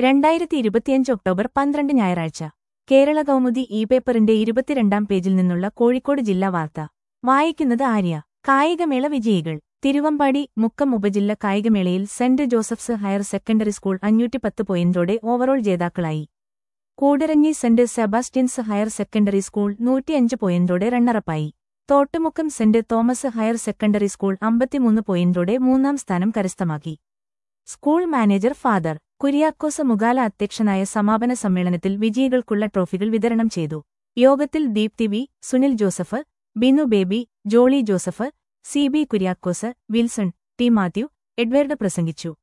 രണ്ടായിരത്തി ഇരുപത്തിയഞ്ച് ഒക്ടോബർ പന്ത്രണ്ട് ഞായറാഴ്ച കേരള കൗമുദി ഇ പേപ്പറിന്റെ ഇരുപത്തിരണ്ടാം പേജിൽ നിന്നുള്ള കോഴിക്കോട് ജില്ലാ വാർത്ത വായിക്കുന്നത് ആര്യ കായികമേള വിജയികൾ തിരുവമ്പാടി മുക്കം ഉപജില്ല കായികമേളയിൽ saint Joseph's higher secondary school അഞ്ഞൂറ്റിപ്പത്ത് പോയിന്റോടെ ഓവറോൾ ജേതാക്കളായി Koodaranji saint Sebastian's higher secondary school നൂറ്റിയഞ്ച് പോയിന്റോടെ റണ്ണറപ്പായി Thottumukkam saint Thomas higher secondary school അമ്പത്തിമൂന്ന് പോയിന്റോടെ മൂന്നാം സ്ഥാനം കരസ്ഥമാക്കി school manager father Kuriakose Mugala അധ്യക്ഷനായ സമാപന സമ്മേളനത്തിൽ വിജയികൾക്കുള്ള ട്രോഫികൾ വിതരണം ചെയ്തു യോഗത്തിൽ Deepthi V Sunil Joseph Binu Baby Jolly Joseph C B Kuriakose Wilson T Matthew Edward പ്രസംഗിച്ചു